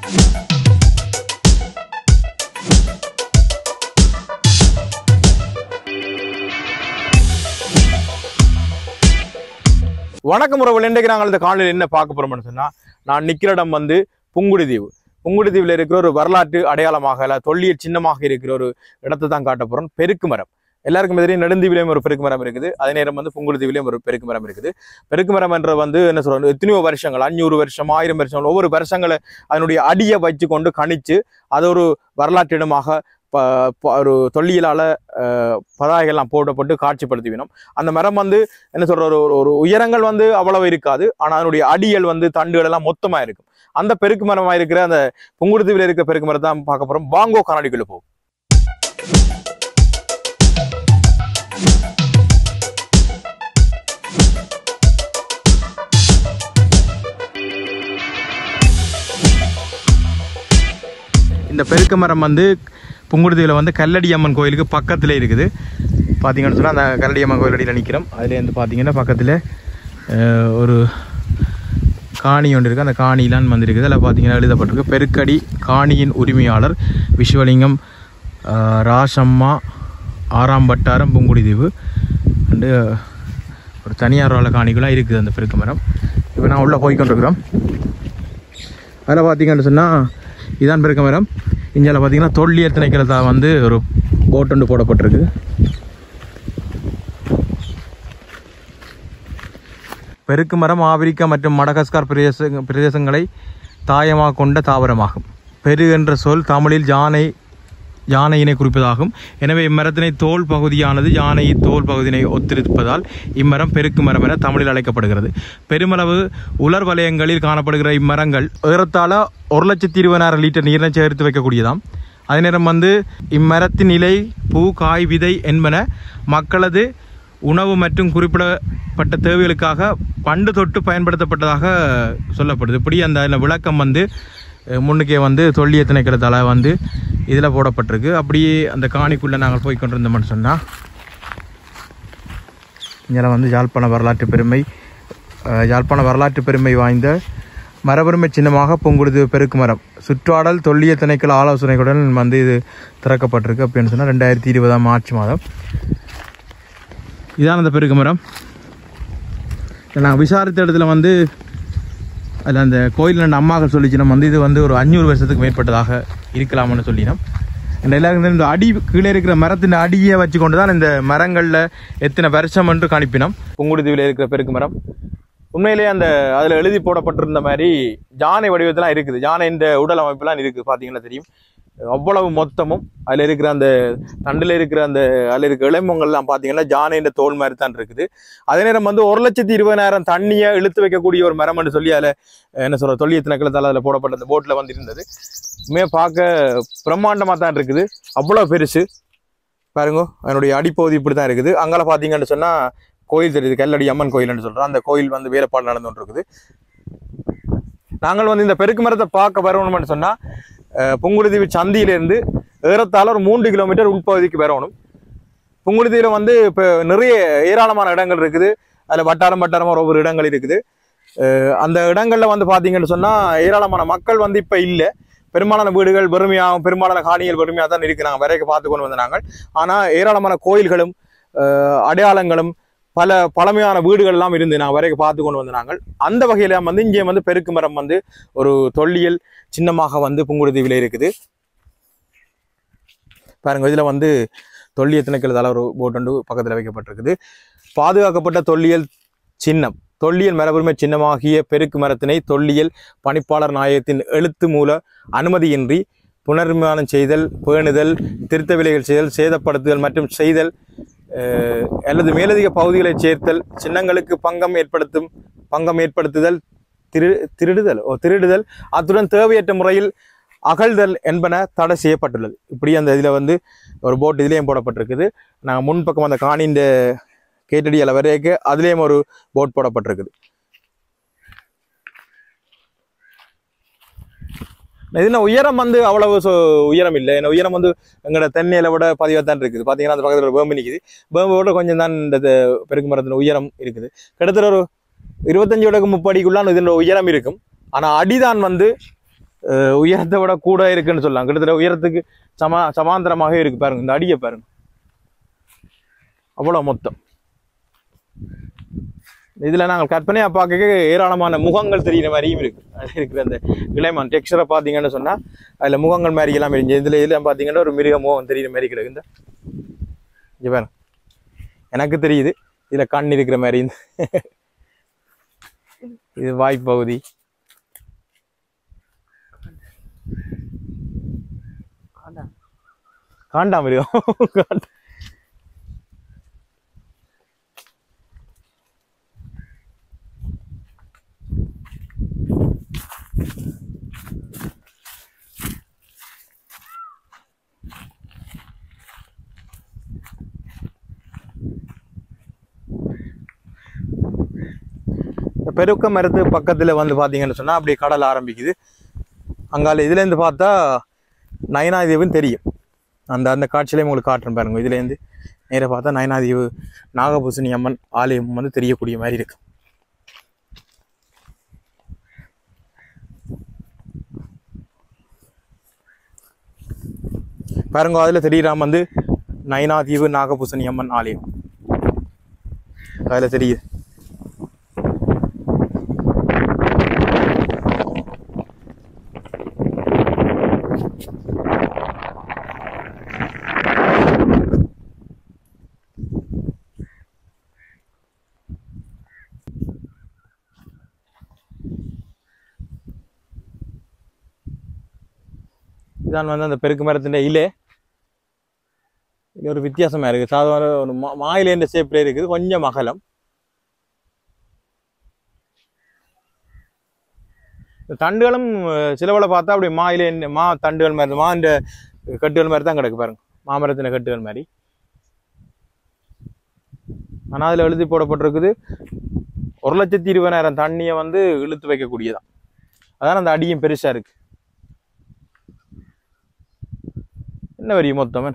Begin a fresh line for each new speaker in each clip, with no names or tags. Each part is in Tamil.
வணக்கம் உறவுகள் இன்றைக்கு நாங்கள் இந்த காலையில் என்ன பார்க்க போறோம்னு சொன்னா நான் நிக்கிற இடம் வந்து புங்குடுதீவு புங்குடுதீவில் இருக்கிற ஒரு வரலாற்று அடையாளமாக இல்ல தொல்லியல் சின்னமாக இருக்கிற ஒரு இடத்தை தான் காட்ட போறோம் பெருக்கு மரம் எல்லாருக்கும் தெரியும் நெடுந்தீவிலையும் ஒரு பெருக்கு மரம் இருக்குது அதே நேரம் வந்து புங்குடுதீவிலையும் ஒரு பெருக்கு மரம் இருக்குது பெருக்கு மரம் என்ற வந்து என்ன சொல்றது எத்தனையோ வருஷங்கள் அஞ்சூறு வருஷம் ஆயிரம் வருஷங்கள் ஒவ்வொரு வருஷங்களை அதனுடைய அடியை வச்சு கொண்டு கணிச்சு அது ஒரு வரலாற்று இடமாக ப- ப- ஒரு தொல்லியலால அஹ், பதாகைகள்லாம் போடப்பட்டு காட்சிப்படுத்திவினோம் அந்த மரம் வந்து என்ன சொல்ற ஒரு ஒரு- ஒரு உயரங்கள் வந்து அவ்வளவு இருக்காது ஆனா அதனுடைய அடியல் வந்து தண்டுகள் எல்லாம் மொத்தமா இருக்கும் அந்த பெருக்கு மரமா இருக்கிற அந்த புங்குடுதீவில் இருக்கிற பெருக்கு மரத்தை தான் பார்க்க போறோம் வாங்கோ கண்ணாடிக்குள்ள போ இந்த பெருக்கு மரம் வந்து புங்குடுதீவில் வந்து கல்லடி அம்மன் கோயிலுக்கு பக்கத்துல இருக்குது பார்த்தீங்கன்னு சொன்னால் அந்த கல்லடி அம்மன் கோயில் அடியில் நிற்கிறோம் அதுலேருந்து பார்த்தீங்கன்னா பக்கத்தில் அஹ், ஒரு காணி ஒன்று இருக்குது அந்த காணிலாம் வந்திருக்குது அதில் பார்த்தீங்கன்னா எழுதப்பட்டிருக்கு பெருக்கடி காணியின் உரிமையாளர் விஸ்வலிங்கம் அஹ், ராசம்மா ஆறாம் வட்டாரம் புங்குடிதீவு அண்டு ஒரு தனியார் வாழ காணிகளாக இருக்குது அந்த பெருக்கு மரம் இப்போ நான் உள்ளே போய்க்கொண்டிருக்கிறோம் அதில் பார்த்தீங்கன்னு சொன்னால் இதான் பெருக்க மரம் இந்தியாவில் பார்த்தீங்கன்னா தொல்லியல் திணைக்களத்தில் வந்து ஒரு போட் ஒன்று போடப்பட்டிருக்கு பெருக்கு மரம் ஆப்பிரிக்கா மற்றும் மடகஸ்கார் பிரதேச பிரதேசங்களை தாயமாக கொண்ட தாவரமாகும் பெரு என்ற சொல் தமிழில் யானை யானையினை குறிப்பதாகும் எனவே இம்மரத்தினை தோல் பகுதியானது யானை தோல் பகுதியினை ஒத்திருப்பதால் இம்மரம் பெருக்கு மரம் என தமிழில் அழைக்கப்படுகிறது பெருமளவு உலர் வலயங்களில் காணப்படுகிற இம்மரங்கள் ஏறத்தாழ ஒரு லட்சத்தி இருபதாயிரம் லிட்டர் நீரை சேர்த்து வைக்கக்கூடியதாம் அதே நேரம் வந்து இம்மரத்தின் இலை பூ காய் விதை என்பன மக்களது உணவு மற்றும் குறிப்பிடப்பட்ட தேவைகளுக்காக பண்டு தொட்டு பயன்படுத்தப்பட்டதாக சொல்லப்படுது இப்படி அந்த அதில் விளக்கம் வந்து அஹ், முன்னுக்கே வந்து தொல்லிய திணைக்களத்தால் வந்து இதில் போடப்பட்டிருக்கு அப்படியே அந்த காணிக்குள்ளே நாங்கள் போய் கொண்டிருந்தோம்னு சொன்னால் இதில் வந்து யாழ்ப்பாண வரலாற்று பெருமை அஹ், யாழ்ப்பாண வரலாற்று பெருமை வாய்ந்த மரபெருமை சின்னமாக பொங்குடுது பெருக்கு மரம் சுற்றாடல் தொல்லிய திணைக்கள ஆலோசனைகளுடன் வந்து இது திறக்கப்பட்டிருக்கு அப்படின்னு சொன்னால் ரெண்டாயிரத்தி இருபதாம் மார்ச் மாதம் இதான் அந்த பெருக்கு மரம் நான் விசாரித்த இடத்துல வந்து அதில் அந்த கோயில் ரெண்டு அம்மாக்கள் சொல்லிச்சு நம்ம வந்து இது வந்து ஒரு அஞ்சூறு வருஷத்துக்கு மேற்பட்டதாக இருக்கலாம்னு சொல்லினோம் இந்த எல்லாருக்கும் இந்த அடி கீழே இருக்கிற மரத்தின் அடியை வச்சு கொண்டு தான் இந்த மரங்களில் எத்தனை வருஷம் என்று காணிப்பினோம் புங்குடுதீவில் இருக்கிற பெருக்கு மரம் உண்மையிலேயே அந்த அதில் எழுதி போடப்பட்டிருந்த மாதிரி யானை வடிவத்தெல்லாம் இருக்குது யானையின் உடல் அமைப்புலாம் இருக்குது பார்த்தீங்கன்னா தெரியும் அவ்வளவு மொத்தமும் அதில் இருக்கிற அந்த தண்டில் இருக்கிற அந்த அதில் இருக்கிற இளமங்கள்லாம் பார்த்தீங்கன்னா ஜானையின் தோல் மாதிரி தான் இருக்குது அதே நேரம் வந்து ஒரு லட்சத்தி இருபதாயிரம் தண்ணியை இழுத்து வைக்கக்கூடிய ஒரு மரம்னு சொல்லி அதில் என்ன சொல்ற தொல்லிய திணைக்களத்தால் அதில் போடப்பட்ட அந்த போட்டில் வந்து இருந்தது உண்மையா பார்க்க பிரம்மாண்டமாக தான் இருக்குது அவ்வளோ பெருசு பாருங்க அதனுடைய அடிப்பகுதி இப்படி தான் இருக்குது அங்கால பார்த்தீங்கன்னு சொன்னால் கோயில் தெரியுது கல்லடி அம்மன் கோயில்னு சொல்கிறோம் அந்த கோயில் வந்து வேலைப்பாடு நடந்து கொண்டு இருக்குது நாங்கள் வந்து இந்த பெருக்கு மரத்தை பார்க்க வரணும்னு சொன்னால் புங்குடுதீவு சந்தியிலேருந்து ஏறத்தாழ ஒரு மூன்று கிலோமீட்டர் உட்பகுதிக்கு வரணும் புங்குடுதீவில் வந்து இப்போ நிறைய ஏராளமான இடங்கள் இருக்குது அதில் வட்டாரம் வட்டாரமாக ஒவ்வொரு இடங்கள் இருக்குது அஹ் அந்த இடங்களில் வந்து பார்த்தீங்கன்னு சொன்னால் ஏராளமான மக்கள் வந்து இப்போ இல்லை பெரும்பாலான வீடுகள் வெறுமையாக பெரும்பாலான காணிகள் வெறுமையாக தான் இருக்கு நாங்கள் வரைக்கும் பார்த்து கொண்டு வந்த நாங்கள் ஆனால் ஏராளமான கோயில்களும் அஹ் அடையாளங்களும் பல பழமையான வீடுகள் எல்லாம் இருந்து நாங்கள் வரைக்கும் பார்த்து கொண்டு வந்த நாங்கள் அந்த வகையில வந்து இங்கே வந்து பெருக்கு மரம் வந்து ஒரு தொல்லியல் சின்னமாக வந்து புங்குடுதீவில் இருக்குது பாருங்க இதில் வந்து தொல்லியல் திணைக்களத்தால் ஒரு போட் ஒன்று பக்கத்தில் வைக்கப்பட்டிருக்குது பாதுகாக்கப்பட்ட தொல்லியல் சின்னம் தொல்லியல் மரபுரிமை சின்னமாகிய பெருக்கு மரத்தினை தொல்லியல் பணிப்பாளர் நாயகத்தின் எழுத்து மூல அனுமதியின்றி புனர்நிர்மாணம் செய்தல் பேணுதல் திருத்த விலைகள் செய்தல் சேதப்படுத்துதல் மற்றும் செய்தல் அஹ், அல்லது மேலதிக பகுதிகளை சேர்த்தல் சின்னங்களுக்கு பங்கம் ஏற்படுத்தும் பங்கம் ஏற்படுத்துதல் திரு திருடுதல் ஓ திருடுதல் அத்துடன் தேவையற்ற முறையில் அகழ்தல் என்பன தடை செய்யப்பட்டுள்ளது இப்படி அந்த இதில் வந்து ஒரு போட் இதுலேயும் போடப்பட்டிருக்குது நாங்கள் முன்பக்கம் அந்த காணியின் கேட்டடி அளவு வரைக்கும் அதுலேயும் ஒரு போட் போடப்பட்டிருக்குது இதில் உயரம் வந்து அவ்வளவு சொ- உயரம் இல்லை ஏன்னா உயரம் வந்து எங்களோட தென்னையில விட பதிவாக தான் இருக்குது பார்த்தீங்கன்னா அந்த பக்கத்தில் ஒரு வேம்பு நிற்குது வேம்பு விட கொஞ்சம் தான் இந்த தெ- பெருக்கு மரத்தின் உயரம் இருக்குது கிட்டத்தட்ட ஒரு இருபத்தஞ்சு விடக்கு முப்படிக்குள்ளான இதனோட உயரம் இருக்கும் ஆனால் அடிதான் வந்து அஹ், உயரத்தை விட கூட இருக்குன்னு சொல்லலாம் கிட்டத்தட்ட உயரத்துக்கு சமா சமாந்தரமாக இருக்கு பாருங்க இந்த அடியை பாருங்க அவ்வளோ மொத்தம் இதுல நாங்கள் கற்பனையா பார்க்க ஏராளமான முகங்கள் தெரிகிற மாதிரியும் இருக்கு அது இருக்கிற அந்த இளைமான் டெக்ஸ்டரை பார்த்தீங்கன்னு சொன்னா அதுல முகங்கள் மாதிரி எல்லாம் இருந்துச்சு இதுல இதெல்லாம் பார்த்தீங்கன்னா ஒரு மிருக முகம் தெரியுற மாதிரி கிடக்கு இந்த இங்க பாருங்க எனக்கு தெரியுது இதுல கண் இருக்கிற மாதிரி இந்த இது வாய்ப்பகுதி காண்டா மிருகம் காண்டா. இந்த பெருக்க மரத்து பக்கத்துல வந்து பாத்தீங்கன்னு சொன்னா அப்படியே கடல் ஆரம்பிக்குது அங்கால இதுல இருந்து பார்த்தா நயனாதேவின்னு தெரியும் அந்த அந்த காட்சியிலே உங்களுக்கு காட்டுறேன் பாருங்க இதுல இருந்து நேரா பார்த்தா நயனாதேவி நாகபூசணி அம்மன் ஆலயம் வந்து தெரியக்கூடிய மாதிரி இருக்கு பாருங்க அதுல தெரியுறாம வந்து நயனாதீவு நாகபூசணி அம்மன் ஆலயம் அதுல தெரியுது இதான் வந்து அந்த பெருக்கு மரத்தின் இலே இது ஒரு வித்தியாசமா இருக்கு சாதாரண ஒரு மா மாயிலேன்ற ஷேப்ல இருக்குது கொஞ்சம் அகலம் இந்த தண்டுகளும் அஹ், சிலவளை பார்த்தா அப்படி மாயிலே மா தண்டுகள் மாதிரி மா இந்த கட்டுகள் மாதிரி தான் கிடக்கு பாருங்க மாமரத்தின கட்டுகள் மாதிரி ஆனா அதுல எழுதி போடப்பட்டிருக்குது ஒரு லட்சத்தி இருபதாயிரம் தண்ணியை வந்து இழுத்து வைக்கக்கூடியதான் அதான் அந்த அடியும் பெருசா இருக்கு என்ன வரி மொத்தம்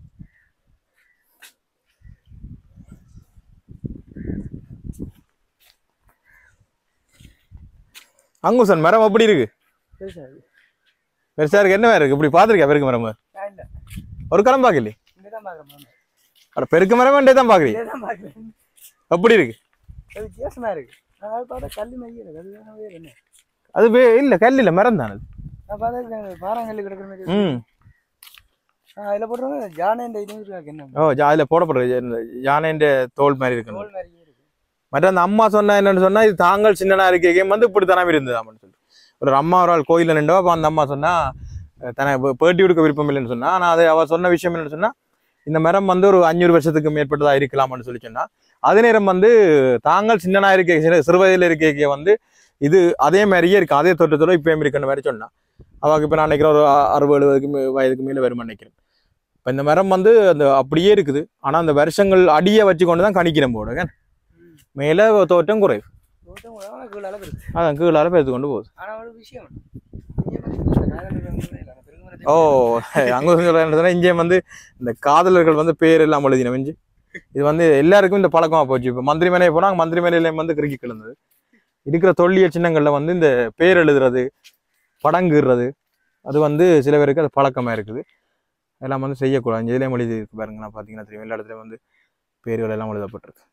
அங்குசன் மரம் அப்படி இருக்கு
பெருசா இருக்கு.
பெருசா இருக்கு என்ன இருக்கு இப்படி பாத்திருக்கா பெருக்கு மரம்
நான் இல்ல.
ஒரு களம் பார்க்கலையே
இங்கதான் பார்க்கிறேன் மாமா.
அட பெருக்கு மரம் வேண்டே தான் பாக்குறீங்க
இதேதான் பார்க்கிறேன்.
அப்படி இருக்கு
அது வித்தியாசமா இருக்கு நான் அது பார்த்தா கல்லு மாதிரி இருக்கு அது வேற வேற என்ன
அது வே- இல்ல கல் இல்ல மரம் தான் அது
நான் பார்த்தா பாறாங்கல்லு கிடக்குற மாதிரி இருக்கு.
ம்
ஆ, இதுல போட்டுருவாங்க ஜானே இந்த இது இருக்கு என்ன
ஓ ஜா- அதுல போடப்படுறது இந்த யானைன்ற தோல் மாதிரி இருக்கு
தோல் மாதிரியே இருக்கு
மற்ற அந்த அம்மா சொன்னா என்னன்னு சொன்னா இது தாங்கள் சின்னனா இருக்க கேம் வந்து இப்படி தானே இருந்ததாமன்னு சொல்லி ஒரு அம்மா ஒரு ஆள் கோயில்ல நின்றவா அப்ப அந்த அம்மா சொன்னா அஹ், தன பே- பேட்டி கொடுக்க விருப்பம் இல்லைன்னு சொன்னா ஆனா அது அவ சொன்ன விஷயம் என்னன்னு சொன்னா இந்த மரம் வந்து ஒரு அஞ்சூறு வருஷத்துக்கு மேற்பட்டதா இருக்கலாம்னு சொல்லி சொன்னா அதே நேரம் வந்து தாங்கள் சின்னனா இருக்க சிறு- சிறு வயதுல இருக்க வந்து இது அதே மாதிரியே இருக்கு அதே தோட்டத்தோட இப்பயும் இருக்குன்ற மாதிரி சொன்னா அவக்கு இப்ப நான் நினைக்கிறேன் ஒரு அ- அறுபது எழுபதுக்கு மே- வயதுக்கு மேல வரும்னு நினைக்கிறேன் இப்ப இந்த மரம் வந்து அந்த அப்படியே இருக்குது ஆனா அந்த வருஷங்கள் அடியை வச்சு கொண்டு தான் கணிக்கிறேன் போடுங்க மேல தோட்டம் குறைவு
தோட்டம் கூட ஆனா கீழ அளவு இருக்கு
அதான் கீழால பேர்த்து கொண்டு போகுது
ஆனா ஒரு விஷயம் இங்க பாத்தீங்கன்னா இந்த காதலர்கள் வந்து இல்ல, அந்த பெருங்குமரத்தை
ஓ அங்க சொல்றேன் இங்கே வந்து இந்த காதலர்கள் வந்து பேர் எல்லாம் எழுதின வெஞ்சு இது வந்து எல்லாருக்கும் இந்த பழக்கமா போச்சு இப்போ மந்திரி மேலே போனாங்க மந்திரி மேலையில வந்து கிறுக்கி கிடந்தது இருக்கிற தொல்லிய சின்னங்கள்ல வந்து இந்த பேர் எழுதுறது படங்குறது அது வந்து சில பேருக்கு அது பழக்கமா இருக்குது எல்லாம் வந்து செய்யக்கூடாது இங்க இதுலயும் எழுதி இருக்கு பாருங்க நான் பார்த்தீங்கன்னா தெரியும் எல்லா இடத்துலயும் வந்து பேர்கள் எல்லாம் எழுதப்பட்டிருக்கு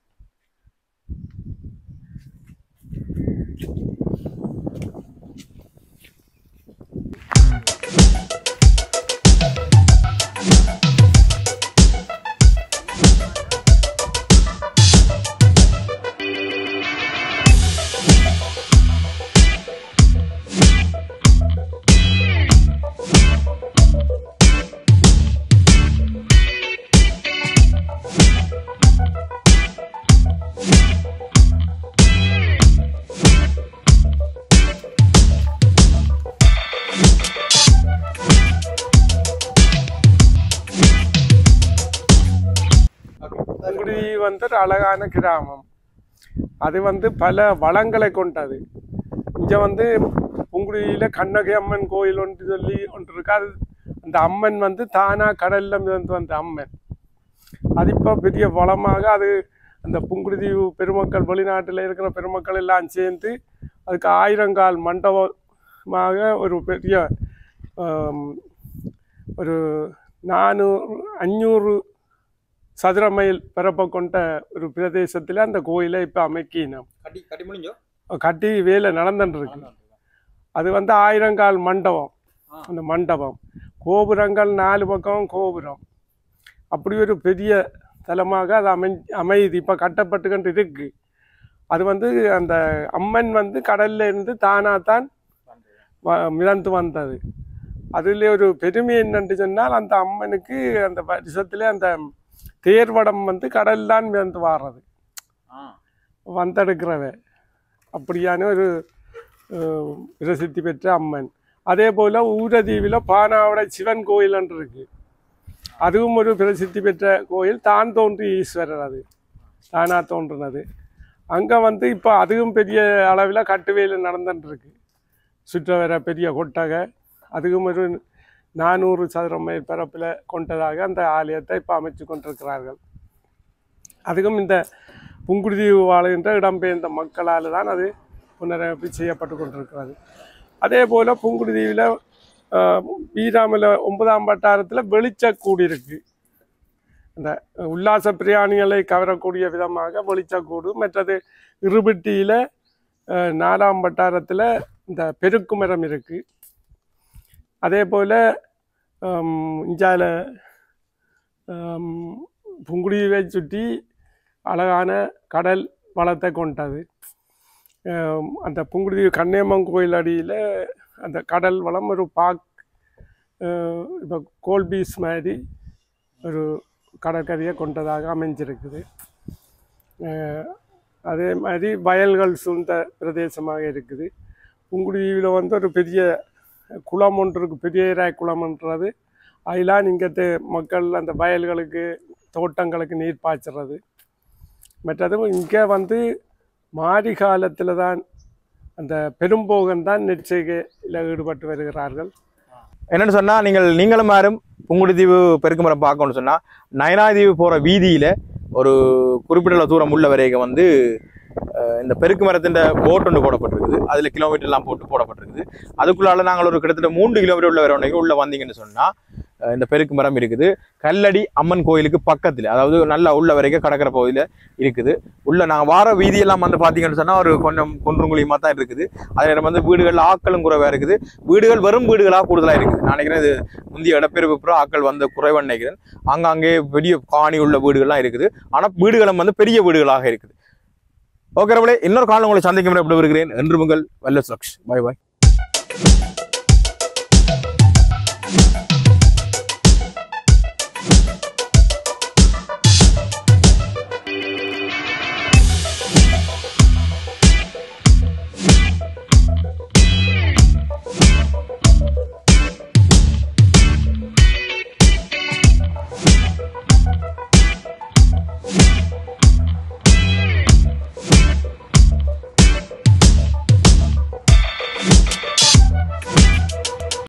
புங்குடி வந்து ஒரு அழகான கிராமம் அது வந்து பல வளங்களை கொண்டது இங்க வந்து புங்குடியில கண்ணகி அம்மன் கோயில் ஒன்று சொல்லி ஒன்று இருக்கு அது அந்த அம்மன் வந்து தானா கடல்ல மிதந்து வந்த அம்மன் அது இப்போ பெரிய வளமாக அது அந்த புங்குடுதீவு பெருமக்கள் வெளிநாட்டில் இருக்கிற பெருமக்கள் எல்லாம் சேர்ந்து அதுக்கு ஆயிரங்கால் மண்டபம் மாக ஒரு பெரிய ஆம், ஒரு நானூறு அஞ்சூறு சதுர மைல் பரப்ப கொண்ட ஒரு பிரதேசத்தில் அந்த கோயிலை இப்போ அமைக்கினோம்
கட்டி கட்டி முடிஞ்சோ
கட்டி வேலை நடந்துட்டு இருக்கு அது வந்து ஆயிரங்கால் மண்டபம் அந்த மண்டபம் கோபுரங்கள் நாலு பக்கம் கோபுரம் அப்படி ஒரு பெரிய தலமாக அது அமை அமையுது இப்போ கட்டப்பட்டுக்கிட்டு இருக்கு அது வந்து அந்த அம்மன் வந்து கடல்ல இருந்து தானாத்தான் வ- மிதந்து வந்தது அதில் ஒரு பெருமை என்னன்னு சொன்னால் அந்த அம்மனுக்கு அந்த வருஷத்துல அந்த தேர்வடம் வந்து கடல்லாம் மிதந்து வாடுறது வந்தெடுக்கிறவ அப்படியான ஒரு அஹ், பிரசித்தி பெற்ற அம்மன் அதே போல் ஊரதீவில் பானாவடை சிவன் கோயில் ஒன்று இருக்கு அதுவும் ஒரு பிரசித்தி பெற்ற கோயில் தான் தோன்றி ஈஸ்வரர் அது தானா தோன்றினது அங்கே வந்து இப்போ அதுவும் பெரிய அளவில் கட்டுவேலு நடந்துட்டு இருக்கு சுற்ற வர பெரிய கொட்டகை அதுவும் ஒரு நானூறு சதுரம் மேற்பரப்பில் கொண்டதாக அந்த ஆலயத்தை இப்போ அமைச்சு கொண்டிருக்கிறார்கள் அதுவும் இந்த புங்குடுதீவு வாழ்கின்ற இடம்பெயர்ந்த மக்களால் தான் அது புனரமைப்பு செய்யப்பட்டு கொண்டிருக்கிறது அதே போல் புங்குடுதீவில் வீராமல ஒன்பதாம் வட்டாரத்தில் வெளிச்சக்கூடு இருக்கு அந்த உல்லாச பிரயாணிகளை கவரக்கூடிய விதமாக வெளிச்சக்கூடு மற்றது இருபட்டியில் நாலாம் வட்டாரத்தில் இந்த பெருக்கு மரம் இருக்குது அதே போல் இஞ்சால புங்குடியை சுற்றி அழகான கடல் வளத்தை கொண்டது ஆம், அந்த புங்குடுதீவு கன்னியம்மன் கோயில் அடியில் அந்த கடல் வளம் ஒரு பாக் இப்போ கோல் பீச் மாதிரி ஒரு கடற்கரையை கொண்டதாக அமைஞ்சிருக்குது அஹ், அதே மாதிரி வயல்கள் சூழ்ந்த பிரதேசமாக இருக்குது புங்குடுதீவில் வந்து ஒரு பெரிய குளம் ஒன்று இருக்குது பெரிய குளம்ன்றது அதெல்லாம் இங்கத்து மக்கள் அந்த வயல்களுக்கு தோட்டங்களுக்கு நீர் பாய்ச்சுறது மற்றதும் இங்கே வந்து மாரி காலத்தில் தான் அந்த பெரும்போகன் தான் நெற்செய்கையில் ஈடுபட்டு வருகிறார்கள்
என்னன்னு சொன்னா நீங்கள் நீங்களும் யாரும் புங்குடுதீவு பெருக்குமரம் பார்க்கணும்னு சொன்னா நயனாதீவு போற வீதியில ஒரு குறிப்பிட்ட தூரம் உள்ள வரைக்கும் வந்து அஹ், இந்த பெருக்கு மரத்தின் போட் ஒன்று போடப்பட்டிருக்குது அதுல கிலோமீட்டர் எல்லாம் போட்டு போடப்பட்டிருக்குது அதுக்குள்ளால நாங்கள் ஒரு கிட்டத்தட்ட மூன்று கிலோமீட்டர் உள்ள வரைக்கும் உள்ள வந்தீங்கன்னு சொன்னா அஹ், இந்த பெருக்கு மரம் இருக்குது கல்லடி அம்மன் கோயிலுக்கு பக்கத்துல அதாவது நல்லா உள்ள வரைக்கும் கடற்கரை பகுதியில இருக்குது உள்ள நாங்கள் வார வீதியெல்லாம் வந்து பார்த்தீங்கன்னு சொன்னா ஒரு கொஞ்சம் குன்றுங்குழியமா தான் இருக்குது அதில் வந்து வீடுகள் ஆக்களும் குறைவா இருக்குது வீடுகள் வெறும் வீடுகளாக கூடுதலாக இருக்குது நான் நினைக்கிறேன் இது முந்தைய இடப்பெயர்வு அப்புறம் ஆக்கள் வந்த குறைவாக நினைக்கிறேன் ஆங்காங்கே பெரிய காணி உள்ள வீடுகள்லாம் இருக்குது ஆனால் வீடுகளும் வந்து பெரிய வீடுகளாக இருக்குது ஓகே ரவளே இன்னொரு காலம் உங்களை சந்திக்கும் வரை எப்படி இருக்கிறேன் என்று உங்கள் வல்லஸ் லக்ஷ் பாய் பாய்